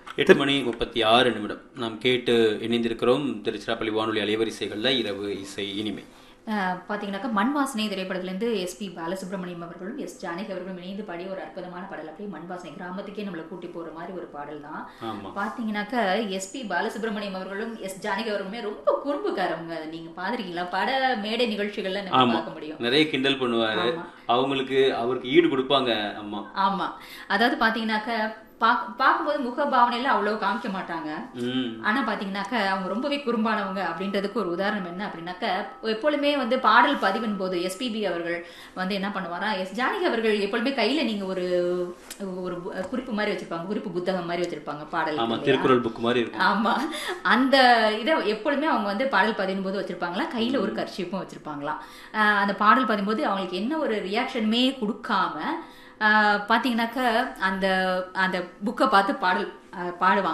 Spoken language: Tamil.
எட்டு மணி முப்பத்தி ஆறு நிமிடம் நாம் கேட்டு இணைந்திருக்கிறோம் திருச்சிராப்பள்ளி வானொலி அலைவரிசைகளில் இரவு இசை இனிமை அஹ் பாத்தீங்கன்னாக்கா மண் வாசனை திரைப்படத்திலேருந்து எஸ்பி பாலசுப்ரமணியம் அவர்களும் எஸ் ஜானகி அவர்களும் இணைந்து பாடிய ஒரு அற்புதமான பாடல் அப்படியே மண் வாசனை கிராமத்துக்கே நம்மளை கூட்டி போற மாதிரி ஒரு பாடல் தான் ஆமா பாத்தீங்கன்னாக்கா எஸ்பி பாலசுப்ரமணியம் அவர்களும் எஸ் ஜானகி அவர்களுமே ரொம்ப குறும்புக்காரவங்க நீங்க பாத்திருக்கீங்களா பட மேடை நிகழ்ச்சிகள்ல நம்ம ஆமா. பார்க்க முடியும் நிறைய கிண்டல் பண்ணுவாரு ஆமா. அவங்களுக்கு அவருக்கு ஈடு கொடுப்பாங்க அம்மா ஆமா அதாவது பாத்தீங்கன்னாக்கா பாக்- பார்க்கும்போது முக பாவனையில அவ்வளவு காமிக்க மாட்டாங்க ம் ஆனா பாத்தீங்கன்னாக்க அவங்க ரொம்பவே குறும்பானவங்க அப்படின்றதுக்கு ஒரு உதாரணம் என்ன அப்படின்னாக்க எப்பொழுதுமே வந்து பாடல் பதிவின் போது எஸ்பிபி அவர்கள் வந்து என்ன பண்ணுவாரா எஸ் ஜானகி அவர்கள் எப்பொழுதுமே கையில நீங்க ஒரு ஒரு பு- குறிப்பு மாதிரி வச்சிருப்பாங்க குறிப்பு புத்தகம் மாதிரி வச்சிருப்பாங்க பாடல் ஆமா திருக்குறள் புக் மாதிரி இருக்கும் ஆமா அந்த இதை எப்பொழுதுமே அவங்க வந்து பாடல் பதியும் போது வச்சிருப்பாங்களா கையில ஒரு கர்ஷிப்பும் வச்சிருப்பாங்களாம் ஆஹ் அந்த பாடல் பதியும் போது அவங்களுக்கு என்ன ஒரு ரியாக்ஷனுமே கொடுக்காம ஆஹ் பாத்தீங்கன்னாக்க அந்த அந்த புக்கை பார்த்து பாடல் ஆஹ் பாடுவாங்க